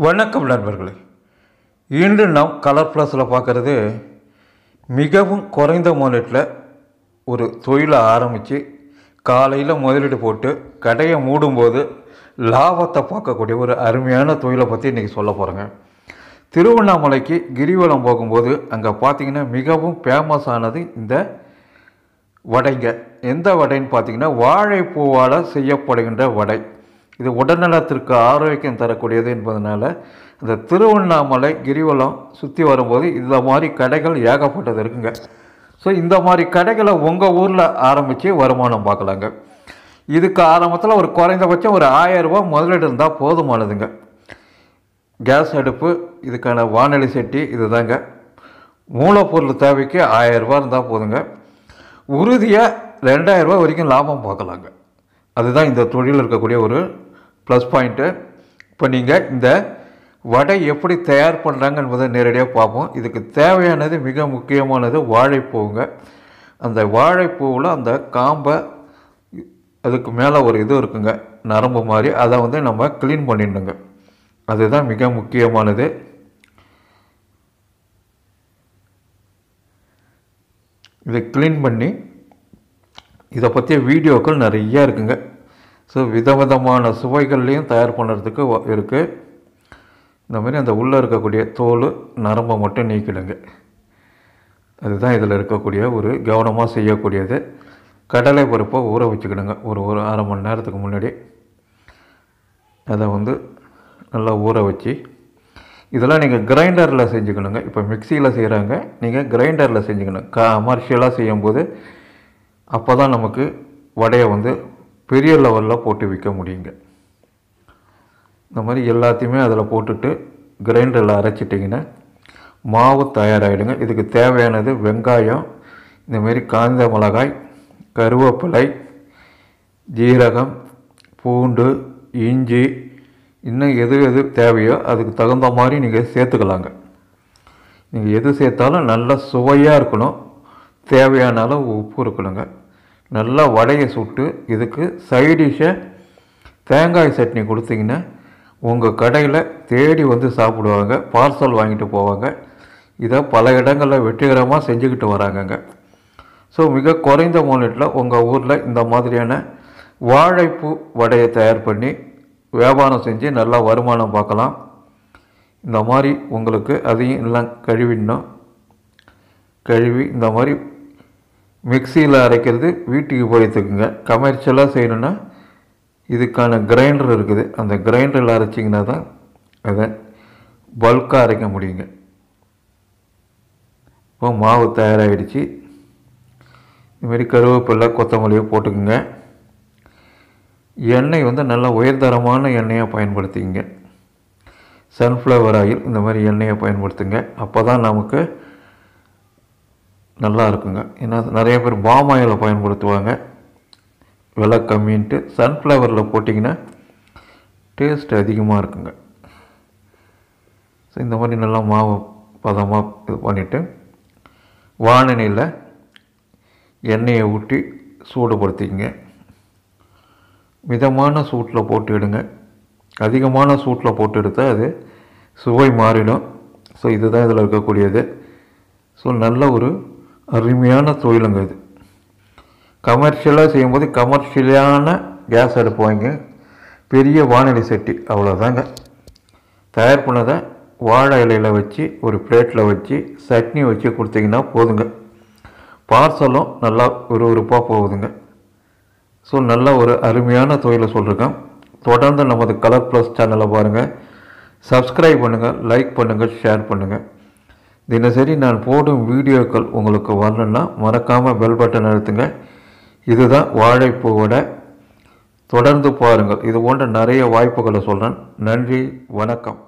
வணக்கம் நண்பர்களே இன்று நாம் கலர் ப்ளஸில் பார்க்குறது மிகவும் குறைந்த முதலீட்டில் ஒரு தொழிலை ஆரம்பித்து காலையில் முதலீடு போட்டு கடையை மூடும்போது லாபத்தை பார்க்கக்கூடிய ஒரு அருமையான தொழிலை பற்றி இன்றைக்கி சொல்ல போகிறேங்க திருவண்ணாமலைக்கு கிரிவலம் போகும்போது அங்கே பார்த்தீங்கன்னா மிகவும் ஃபேமஸ் ஆனது இந்த வடைங்க எந்த வடைன்னு பார்த்தீங்கன்னா வாழைப்பூவால் செய்யப்படுகின்ற வடை இது உடல்நலத்திற்கு ஆரோக்கியம் தரக்கூடியது என்பதனால இந்த திருவண்ணாமலை கிரிவலம் சுற்றி வரும்போது இந்த மாதிரி கடைகள் ஏகப்பட்டது இருக்குங்க ஸோ இந்த மாதிரி கடைகளை உங்கள் ஊரில் ஆரம்பித்து வருமானம் பார்க்கலாங்க இதுக்கு ஆரம்பத்தில் ஒரு குறைந்தபட்சம் ஒரு ஆயிரம் ரூபாய் முதலீடு இருந்தால் போதுமானதுங்க கேஸ் அடுப்பு இதுக்கான வானொலி செட்டி இதுதாங்க மூலப்பொருள் தேவைக்கு ஆயிரம் ரூபாய் இருந்தால் போதுங்க உறுதியாக ரெண்டாயிரம் ரூபாய் வரைக்கும் லாபம் பார்க்கலாங்க அதுதான் இந்த தொழிலில் இருக்கக்கூடிய ஒரு ப்ளஸ் பாயிண்ட்டு இப்போ நீங்கள் இந்த வடை எப்படி தயார் பண்ணுறாங்க என்பதை நேரடியாக பார்ப்போம் இதுக்கு தேவையானது மிக முக்கியமானது வாழைப்பூவுங்க அந்த வாழைப்பூவில் அந்த காம்பை அதுக்கு மேலே ஒரு இது இருக்குங்க நரம்பு மாதிரி அதை வந்து நம்ம க்ளீன் பண்ணிடணுங்க அதுதான் மிக முக்கியமானது இதை க்ளீன் பண்ணி இதை பற்றிய வீடியோக்கள் நிறையா இருக்குங்க ஸோ விதவிதமான சுவைகள்லையும் தயார் பண்ணுறதுக்கு இருக்குது இந்த மாதிரி அந்த உள்ளே இருக்கக்கூடிய தோல் நரம்பை மட்டும் நீக்கிடுங்க அதுதான் இதில் இருக்கக்கூடிய ஒரு கவனமாக செய்யக்கூடியது கடலை பருப்பை ஊற வச்சுக்கிடுங்க ஒரு ஒரு அரை மணி நேரத்துக்கு முன்னாடி அதை வந்து நல்லா ஊற வச்சு இதெல்லாம் நீங்கள் கிரைண்டரில் செஞ்சுக்கணுங்க இப்போ மிக்சியில் செய்கிறாங்க நீங்கள் கிரைண்டரில் செஞ்சுக்கணும் கமர்ஷியலாக செய்யும்போது அப்போ தான் நமக்கு வடையை வந்து பெரிய லெவலில் போட்டு விற்க முடியுங்க இந்த மாதிரி எல்லாத்தையுமே அதில் போட்டுட்டு கிரைண்டரில் அரைச்சிட்டிங்கன்னா மாவு தயாராகிடுங்க இதுக்கு தேவையானது வெங்காயம் இந்தமாரி காய்ந்த மிளகாய் கருவேப்பிலை ஜீரகம் பூண்டு இஞ்சி இன்னும் எது எது தேவையோ அதுக்கு தகுந்த மாதிரி நீங்கள் சேர்த்துக்கலாங்க நீங்கள் எது சேர்த்தாலும் நல்லா சுவையாக இருக்கணும் தேவையான அளவு உப்பு இருக்கணுங்க நல்லா வடையை சுட்டு இதுக்கு சைடிஷை தேங்காய் சட்னி கொடுத்தீங்கன்னா உங்கள் கடையில் தேடி வந்து சாப்பிடுவாங்க பார்சல் வாங்கிட்டு போவாங்க இதை பல இடங்களில் வெற்றிகரமாக செஞ்சுக்கிட்டு வராங்கங்க ஸோ மிக குறைந்த மூலத்தில் உங்கள் ஊரில் இந்த மாதிரியான வாழைப்பூ வடையை தயார் பண்ணி வியாபாரம் செஞ்சு நல்லா வருமானம் பார்க்கலாம் இந்த மாதிரி உங்களுக்கு அதையும் எல்லாம் கழுவிடணும் கழுவி இந்த மாதிரி மிக்சியில் அரைக்கிறது வீட்டுக்கு போயிட்டுக்குங்க கமர்ஷியலாக செய்யணுன்னா இதுக்கான கிரைண்டர் இருக்குது அந்த கிரைண்டரில் அரைச்சிங்கன்னா தான் அதை பல்காக அரைக்க முடியுங்க இப்போ மாவு தயாராகிடுச்சு இதுமாரி கருவேப்பிலை கொத்தமல்லியை போட்டுக்குங்க எண்ணெய் வந்து நல்லா உயர்தரமான எண்ணெயை பயன்படுத்திங்க சன்ஃப்ளவர் ஆயில் இந்த மாதிரி எண்ணெயை பயன்படுத்துங்க அப்போ தான் நமக்கு நல்லா இருக்குங்க ஏன்னா நிறைய பேர் பாம் ஆயிலை பயன்படுத்துவாங்க விலை கம்மின்ட்டு சன்ஃப்ளவரில் போட்டிங்கன்னா டேஸ்ட் அதிகமாக இருக்குங்க ஸோ இந்த மாதிரி நல்லா மாவு பதமாக இது பண்ணிவிட்டு வானெண்ணெயில் எண்ணெயை ஊற்றி சூடுபடுத்திக்கங்க மிதமான சூட்டில் போட்டு எடுங்க அதிகமான சூட்டில் போட்டு எடுத்தால் அது சுவை மாறிடும் ஸோ இதுதான் இதில் இருக்கக்கூடியது ஸோ நல்ல ஒரு அருமையான தொழிலுங்க இது கமர்ஷியலாக செய்யும்போது கமர்ஷியலான கேஸ் அடுப்பு வாங்கி பெரிய வானொலி செட்டி அவ்வளோதாங்க தயார் பண்ணதை வாழை இலையில் வச்சு ஒரு பிளேட்டில் வச்சு சட்னி வச்சு கொடுத்தீங்கன்னா போதுங்க பார்சலும் நல்லா விறுவிறுப்பாக போகுதுங்க ஸோ நல்ல ஒரு அருமையான தொழிலை சொல்லியிருக்கேன் தொடர்ந்து நமது கலர் ப்ளஸ் சேனலை பாருங்கள் சப்ஸ்கிரைப் பண்ணுங்கள் லைக் பண்ணுங்கள் ஷேர் பண்ணுங்கள் தினசரி நான் போடும் வீடியோக்கள் உங்களுக்கு வரணுன்னா மறக்காமல் பெல் பட்டன் அழுத்துங்க இதுதான் வாழைப்பூவோட தொடர்ந்து பாருங்கள் இது போன்ற நிறைய வாய்ப்புகளை சொல்கிறேன் நன்றி வணக்கம்